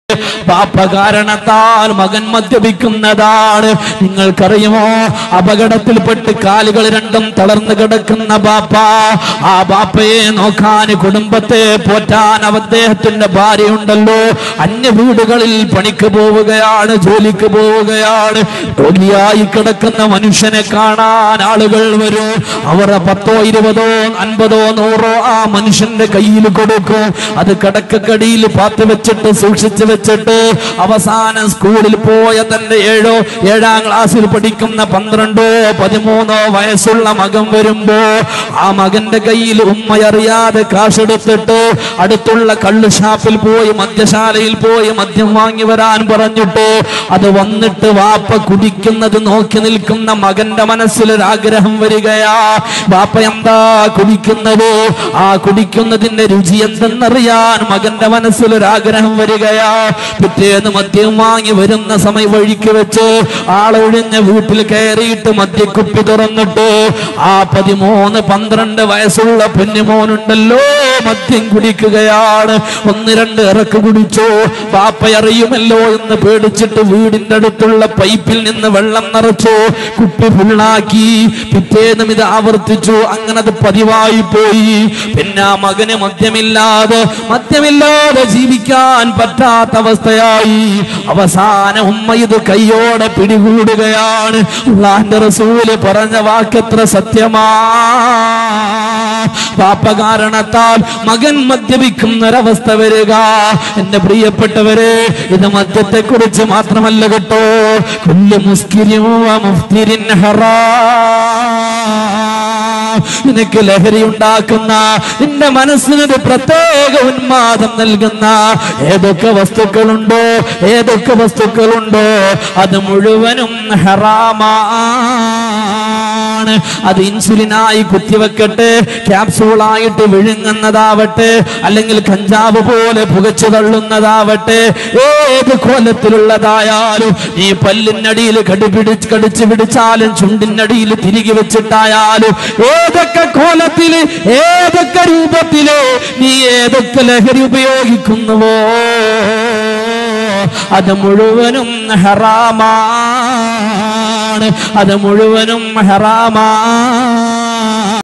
പാപ്പ കാരണത്താൽ മകൻ മദ്യപിക്കുന്നതാണ് നിങ്ങൾക്കറിയുമോ അപകടത്തിൽപ്പെട്ട് കാലുകൾ രണ്ടും തളർന്നു കിടക്കുന്ന ബാപ്പ ആ ബാപ്പയെ നോക്കാൻ കുടുംബത്തെ പോറ്റാൻ അദ്ദേഹത്തിന്റെ ഭാര്യയുണ്ടല്ലോ അന്യ വീടുകളിൽ പണിക്ക് പോവുകയാണ് ജോലിക്ക് പോവുകയാണ് രോഗിയായി കിടക്കുന്ന മനുഷ്യനെ കാണാൻ ആളുകൾ വരും അവർ പത്തോ ഇരുപതോ അൻപതോ നൂറോ ആ മനുഷ്യന്റെ കയ്യിൽ കൊടുക്കും അത് കടക്കക്കടിയിൽ പാത്ത് വെച്ചിട്ട് സൂക്ഷിച്ചു വെച്ചിട്ട് അവസാനം സ്കൂളിൽ പോയ തന്റെ ഏഴോ ഏഴാം ക്ലാസ്സിൽ പഠിക്കുന്ന പന്ത്രണ്ടോ പതിമൂന്നോ വയസ്സുള്ള മകൻ വരുമ്പോ ആ മകന്റെ കയ്യിൽ ഉമ്മയറിയാതെ കാശെടുത്തിട്ട് അടുത്തുള്ള കള്ളു ഷാപ്പിൽ പോയി മദ്യശാലയിൽ പോയി മദ്യം വാങ്ങി വരാൻ പറഞ്ഞിട്ട് അത് വന്നിട്ട് വാപ്പ കുടിക്കുന്നത് നോക്കി നിൽക്കുന്ന മകന്റെ മനസ്സിലൊരാഗ്രഹം വരികയാ വാപ്പ എന്താ കുടിക്കുന്നത് ആ കുടിക്കുന്നതിന്റെ രുചി എന്തെന്നറിയാൻ മകന്റെ മനസ്സിലൊരാഗ്രഹം വരികയാ പിറ്റേന്ന് മദ്യം വാങ്ങി വരുന്ന സമയം വഴിക്ക് വെച്ച് ആളൊഴിഞ്ഞ വീട്ടിൽ കയറിയിട്ട് മദ്യക്കുപ്പി തുറന്നിട്ട് ആ പതിമൂന്ന് പന്ത്രണ്ട് വയസ്സുള്ള പൊന്നുമോനുണ്ടല്ലോ മദ്യം കുടിക്കുകയാണ് ഒന്ന് രണ്ട് ഇറക്ക് കുടിച്ചോ പാപ്പ അറിയുമല്ലോ എന്ന് പേടിച്ചിട്ട് വീടിന്റെ അടുത്തുള്ള പൈപ്പിൽ നിന്ന് വെള്ളം നിറച്ചു കുപ്പി ഫുള്ളാക്കി പിറ്റേന്നും ഇത് ആവർത്തിച്ചു അങ്ങനെ അത് പതിവായി പോയി പിന്നെ ആ മകന് മദ്യമില്ലാതെ മദ്യമില്ലാതെ ജീവിക്കാൻ പറ്റാത്ത അവസ്ഥയായി അവസാന ഉമ്മ ഇത് കൈയോടെ പിടികൂടുകയാണ് അള്ളാന്റെ റസൂല് പറഞ്ഞ വാക്കെത്ര സത്യമാ പാപ്പ കാരണത്താൽ മകൻ മദ്യപിക്കുന്ന ഒരവസ്ഥ വരിക എന്റെ പ്രിയപ്പെട്ടവരെ ഇത് മദ്യത്തെ കുറിച്ച് മാത്രമല്ല കേട്ടോ കുല്ല് മുസ്കിരിൻ വ മുഫ്തിരിൻ ഹറാം നിനക്ക് ലഹരി ഉണ്ടാക്കുന്ന നിന്റെ മനസ്സിനൊരു പ്രത്യേക ഉന്മാദം നൽകുന്ന ഏതൊക്കെ വസ്തുക്കളുണ്ടോ ഏതൊക്കെ വസ്തുക്കളുണ്ടോ അത് മുഴുവനും ഹറാമാണ് അത് ഇൻസുലിനായി കുത്തിവെക്കട്ടെ ക്യാപ്സൂളായിട്ട് വിഴുങ്ങുന്നതാവട്ടെ അല്ലെങ്കിൽ കഞ്ചാവ് പോലെ പുകച്ചു തള്ളുന്നതാവട്ടെ ഏത് കോലത്തിലുള്ളതായാലും നീ പല്ലിനടിയിൽ കടിപിടിച്ച് കടിച്ചു പിടിച്ചാലും ചുണ്ടിനടിയിൽ തിരികെ വെച്ചിട്ടായാലും ഏതൊക്കെ കോലത്തില് ഏതൊക്കെ രൂപത്തില് നീ ഏതൊക്കെ ലഹരി ഉപയോഗിക്കുന്നുവോ അത് മുഴുവനും ഹറാമാണ് അത് മുഴുവനും ഹറാമാ